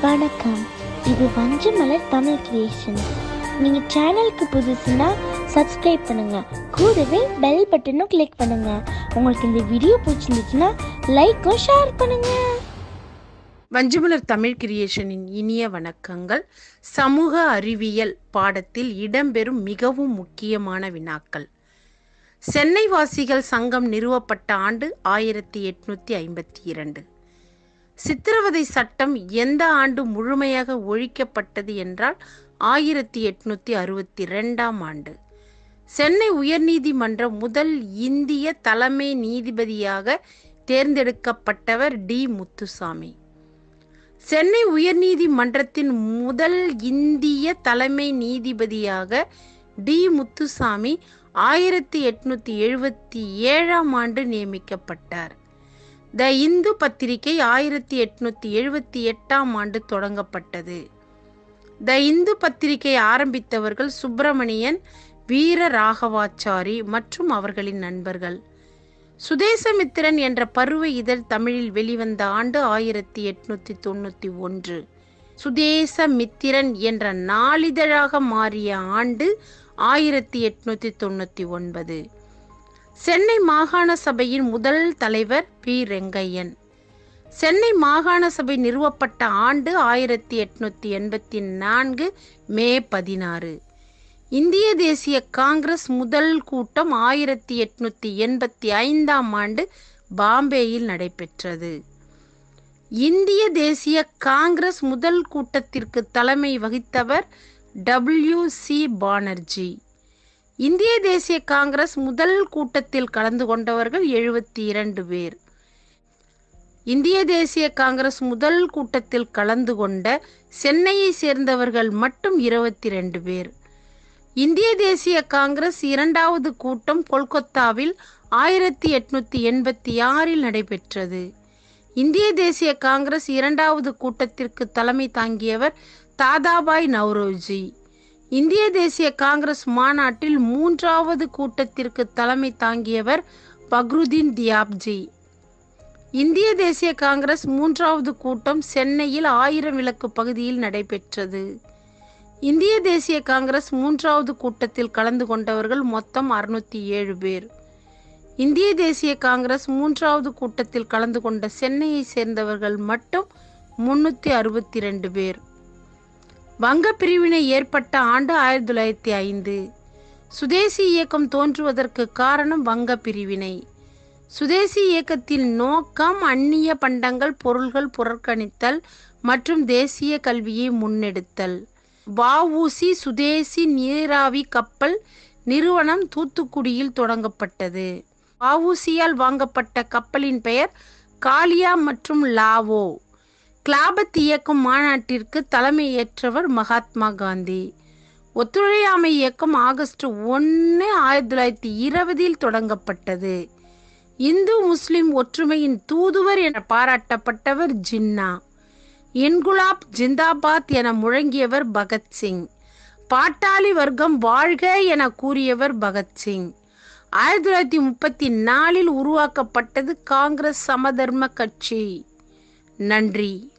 வணக்கம் இது வஞ்சமலர் தமிழ் கிரியேஷன் நீங்க சேனலுக்கு புதுசுன்னா சப்ஸ்கிரைப் பண்ணுங்க கூடவே பெல் பட்டனும் கிளிக் பண்ணுங்க உங்களுக்கு இந்த வீடியோ பிடிச்சிருந்துச்சுன்னா லைக்கும் ஷேர் பண்ணுங்க வஞ்சுமலர் தமிழ் கிரியேஷனின் இனிய வணக்கங்கள் சமூக அறிவியல் பாடத்தில் இடம்பெறும் மிகவும் முக்கியமான வினாக்கள் சென்னை வாசிகள் சங்கம் நிறுவப்பட்ட ஆண்டு ஆயிரத்தி எட்நூத்தி ஐம்பத்தி இரண்டு சித்திரவதை சட்டம் எந்த ஆண்டு முழுமையாக ஒழிக்கப்பட்டது என்றால் ஆயிரத்தி எட்நூத்தி அறுபத்தி ரெண்டாம் ஆண்டு சென்னை உயர்நீதிமன்ற முதல் இந்திய தலைமை நீதிபதியாக தேர்ந்தெடுக்கப்பட்டவர் டி முத்துசாமி சென்னை உயர்நீதிமன்றத்தின் முதல் இந்திய தலைமை நீதிபதியாக டி முத்துசாமி ஆயிரத்தி எட்நூத்தி எழுபத்தி ஏழாம் ஆண்டு நியமிக்கப்பட்டார் த இந்து பத்திரிகை ஆயிரத்தி எட்நூத்தி எழுபத்தி எட்டாம் ஆண்டு தொடங்கப்பட்டது த இந்து பத்திரிகை ஆரம்பித்தவர்கள் சுப்பிரமணியன் வீர ராகவாச்சாரி மற்றும் அவர்களின் நண்பர்கள் சுதேசமித்திரன் என்ற பருவ இதழ் தமிழில் வெளிவந்த ஆண்டு ஆயிரத்தி எட்நூத்தி தொண்ணூத்தி ஒன்று சுதேசமித்திரன் என்ற நாளிதழாக மாறிய ஆண்டு ஆயிரத்தி எட்நூத்தி தொண்ணூத்தி ஒன்பது சென்னை மாகாண சபையின் முதல் தலைவர் பி ரெங்கையன் சென்னை மாகாண சபை நிறுவப்பட்ட ஆண்டு ஆயிரத்தி எட்நூத்தி எண்பத்தி நான்கு மே பதினாறு இந்திய தேசிய காங்கிரஸ் முதல் கூட்டம் ஆயிரத்தி எட்நூத்தி எண்பத்தி ஐந்தாம் ஆண்டு பாம்பேயில் நடைபெற்றது இந்திய தேசிய காங்கிரஸ் முதல் கூட்டத்திற்கு தலைமை வகித்தவர் டபிள்யூ சி பானர்ஜி இந்திய தேசிய காங்கிரஸ் முதல் கூட்டத்தில் கலந்து கொண்டவர்கள் எழுபத்தி இரண்டு பேர் இந்திய தேசிய காங்கிரஸ் முதல் கூட்டத்தில் கலந்து கொண்ட சென்னையை சேர்ந்தவர்கள் மட்டும் இருபத்தி ரெண்டு பேர் இந்திய தேசிய காங்கிரஸ் இரண்டாவது கூட்டம் கொல்கத்தாவில் ஆயிரத்தி எட்நூத்தி எண்பத்தி ஆறில் நடைபெற்றது இந்திய தேசிய காங்கிரஸ் இரண்டாவது கூட்டத்திற்கு தலைமை தாங்கியவர் தாதாபாய் நவ்ரோஜி இந்திய தேசிய காங்கிரஸ் மாநாட்டில் மூன்றாவது கூட்டத்திற்கு தலைமை தாங்கியவர் பக்ருதீன் தியாப்ஜி இந்திய தேசிய காங்கிரஸ் மூன்றாவது கூட்டம் சென்னையில் ஆயிரம் விளக்கு பகுதியில் நடைபெற்றது இந்திய தேசிய காங்கிரஸ் மூன்றாவது கூட்டத்தில் கலந்து கொண்டவர்கள் மொத்தம் அறுநூத்தி ஏழு பேர் இந்திய தேசிய காங்கிரஸ் மூன்றாவது கூட்டத்தில் கலந்து கொண்ட சென்னையை சேர்ந்தவர்கள் மட்டும் முன்னூத்தி அறுபத்தி ரெண்டு பேர் வங்க பிரிவினை ஏற்பட்ட ஆண்டு ஆயிரத்தி தொள்ளாயிரத்தி ஐந்து சுதேசி இயக்கம் தோன்றுவதற்கு காரணம் வங்க பிரிவினை சுதேசி இயக்கத்தின் நோக்கம் அந்நிய பண்டங்கள் பொருள்கள் புறக்கணித்தல் மற்றும் தேசிய கல்வியை முன்னெடுத்தல் வஉசி சுதேசி நீராவி கப்பல் நிறுவனம் தூத்துக்குடியில் தொடங்கப்பட்டது வஉசியால் வாங்கப்பட்ட கப்பலின் பெயர் காலியா மற்றும் லாவோ கிளாபத் இயக்கம் மாநாட்டிற்கு தலைமையேற்றவர் மகாத்மா காந்தி ஒத்துழையாமை இயக்கம் ஆகஸ்ட் ஒன்று ஆயிரத்தி தொள்ளாயிரத்தி இருபதில் தொடங்கப்பட்டது இந்து முஸ்லிம் ஒற்றுமையின் தூதுவர் என பாராட்டப்பட்டவர் ஜின்னா இன்குலாப் ஜிந்தாபாத் என முழங்கியவர் பகத்சிங் பாட்டாளி வர்க்கம் வாழ்க என கூறியவர் பகத்சிங் ஆயிரத்தி தொள்ளாயிரத்தி முப்பத்தி நாலில் உருவாக்கப்பட்டது காங்கிரஸ் சமதர்ம கட்சி நன்றி